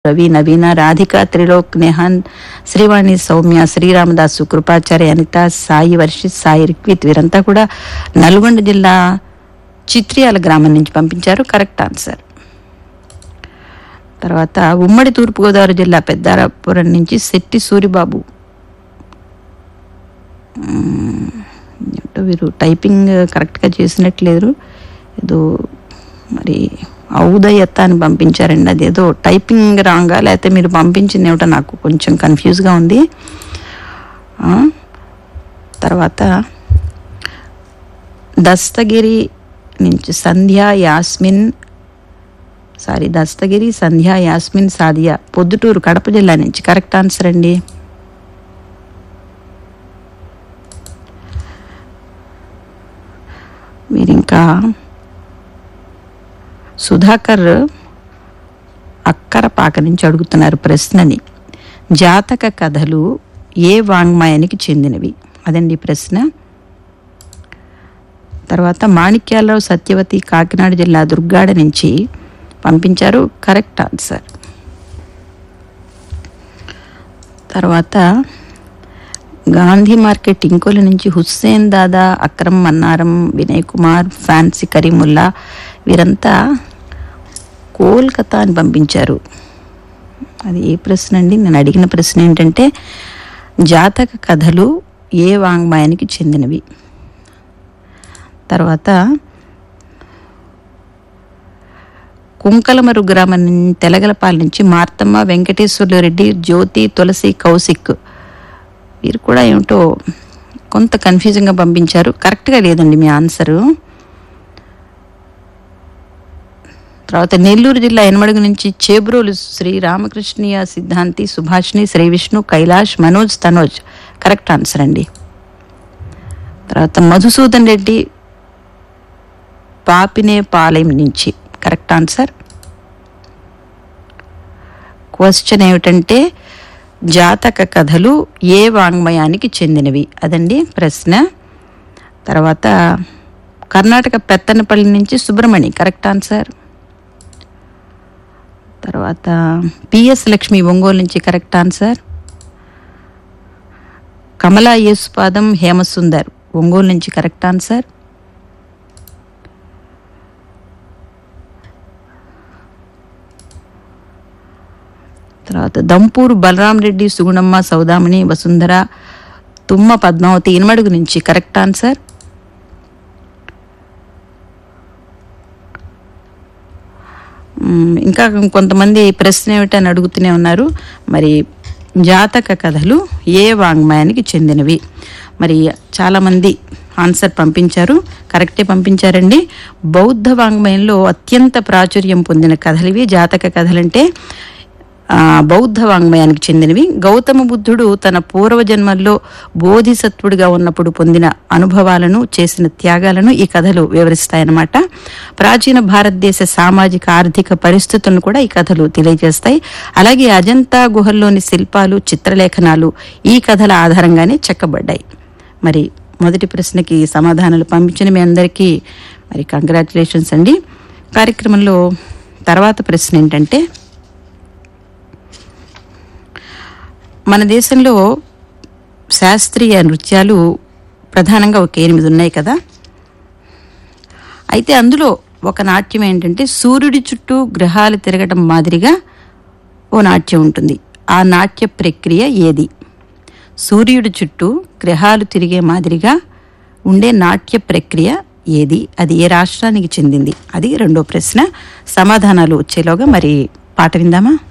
రవి నవీన రాధిక త్రిలోక్ నెహాన్ శ్రీవాణి సౌమ్య శ్రీరామదాసు కృపాచార్య అనిత సాయి వర్షిత్ సాయి రిక్విత్ వీరంతా కూడా నల్గొండ జిల్లా చిత్రియాల గ్రామం నుంచి పంపించారు కరెక్ట్ ఆన్సర్ తర్వాత ఉమ్మడి తూర్పుగోదావరి జిల్లా పెద్దారపురం నుంచి శెట్టి సూరిబాబు మ్మ్. ఏంటో వీరు టైపింగ్ కరెక్ట్గా చేసినట్లేరు ఏదో మరి ఔదయత్త అని పంపించారండి అదేదో టైపింగ్ రాంగా లేకపోతే మీరు పంపించింది ఏమిటో నాకు కొంచెం కన్ఫ్యూజ్గా ఉంది ఆ, తర్వాత దస్తగిరి నుంచి సంధ్య యాస్మిన్ సారీ దస్తగిరి సంధ్య యాస్మిన్ సాదియా పొద్దుటూరు కడప జిల్లా నుంచి కరెక్ట్ ఆన్సర్ అండి మీరు ఇంకా సుధాకర్ అక్కరపాక నుంచి అడుగుతున్నారు ప్రశ్నని జాతక కథలు ఏ వాంగ్మయానికి చెందినవి అదండి ప్రశ్న తర్వాత మాణిక్యాలరావు సత్యవతి కాకినాడ జిల్లా దుర్గాడ నుంచి పంపించారు కరెక్ట్ ఆన్సర్ తర్వాత గాంధీ మార్కెట్ ఇంకోల నుంచి హుస్సేన్ దాదా అక్రమ్ మన్నారం వినయ్ కుమార్ ఫ్యాన్సీ కరీముల్లా వీరంతా కోల్కతా అని పంపించారు అది ఏ ప్రశ్న అండి నేను అడిగిన ప్రశ్న ఏంటంటే జాతక కథలు ఏ వాంగ్మయానికి చెందినవి తర్వాత కుంకలమరు గ్రామం నుం- తెలగలపాల నుంచి మార్తమ్మ వెంకటేశ్వర్లు రెడ్డి జ్యోతి తులసి కౌశిక్ వీరు కూడా ఏమిటో కొంత కన్ఫ్యూజన్గా పంపించారు కరెక్ట్గా లేదండి మీ ఆన్సరు తర్వాత నెల్లూరు జిల్లా ఎనమడుగు నుంచి చేబ్రోలు శ్రీ రామకృష్ణీయ సిద్ధాంతి సుభాష్ని శ్రీ విష్ణు కైలాష్ మనోజ్ తనోజ్ కరెక్ట్ ఆన్సర్ అండి తర్వాత మధుసూదన్ రెడ్డి పాపినే పాలెం నుంచి కరెక్ట్ ఆన్సర్ క్వశ్చన్ ఏమిటంటే జాతక కథలు ఏ వాంగ్మయానికి చెందినవి అదండి ప్రశ్న తర్వాత కర్ణాటక పెత్తనపల్లి నుంచి సుబ్రమణి కరెక్ట్ ఆన్సర్ తర్వాత పిఎస్ లక్ష్మి ఒంగోలు నుంచి కరెక్ట్ ఆన్సర్ కమలా యేసుపాదం హేమసుందర్ ఒంగోలు నుంచి కరెక్ట్ ఆన్సర్ తర్వాత దంపూరు బలరాం రెడ్డి సుగుణమ్మ సౌదామణి వసుంధర తుమ్మ పద్మావతి ఇనుమడుగు నుంచి కరెక్ట్ ఆన్సర్ మ్మ్, ఇంకా కొంతమంది ప్రశ్న ఏమిటని అడుగుతూనే ఉన్నారు మరి జాతక కథలు ఏ వాంగ్మయానికి చెందినవి మరి చాలామంది ఆన్సర్ పంపించారు కరెక్టే పంపించారండి బౌద్ధ వాంగ్మయంలో అత్యంత ప్రాచుర్యం పొందిన కథలు ఇవి జాతక కథలంటే ఆ, బౌద్ధ వాంగ్మయానికి చెందినవి గౌతమ బుద్ధుడు తన పూర్వజన్మల్లో బోధిసత్వుడిగా ఉన్నప్పుడు పొందిన అనుభవాలను చేసిన త్యాగాలను ఈ కథలు వివరిస్తాయన్నమాట ప్రాచీన భారతదేశ సామాజిక ఆర్థిక పరిస్థితులను కూడా ఈ కథలు తెలియజేస్తాయి అలాగే అజంతా గుహల్లోని శిల్పాలు చిత్రలేఖనాలు ఈ కథల ఆధారంగానే చెక్కబడ్డాయి మరి మొదటి ప్రశ్నకి సమాధానాలు పంపించిన మీ అందరికీ మరి కంగ్రాచులేషన్స్ అండి కార్యక్రమంలో తర్వాత ప్రశ్న ఏంటంటే మన దేశంలో శాస్త్రీయ నృత్యాలు ప్రధానంగా ఒక ఎనిమిది ఉన్నాయి కదా అయితే అందులో ఒక నాట్యం ఏంటంటే సూర్యుడి చుట్టూ గ్రహాలు తిరగటం మాదిరిగా ఓ నాట్యం ఉంటుంది ఆ నాట్య ప్రక్రియ ఏది సూర్యుడి చుట్టూ గ్రహాలు తిరిగే మాదిరిగా ఉండే నాట్య ప్రక్రియ ఏది అది ఏ రాష్ట్రానికి చెందింది అది రెండో ప్రశ్న సమాధానాలు వచ్చేలోగా మరి పాట విందామా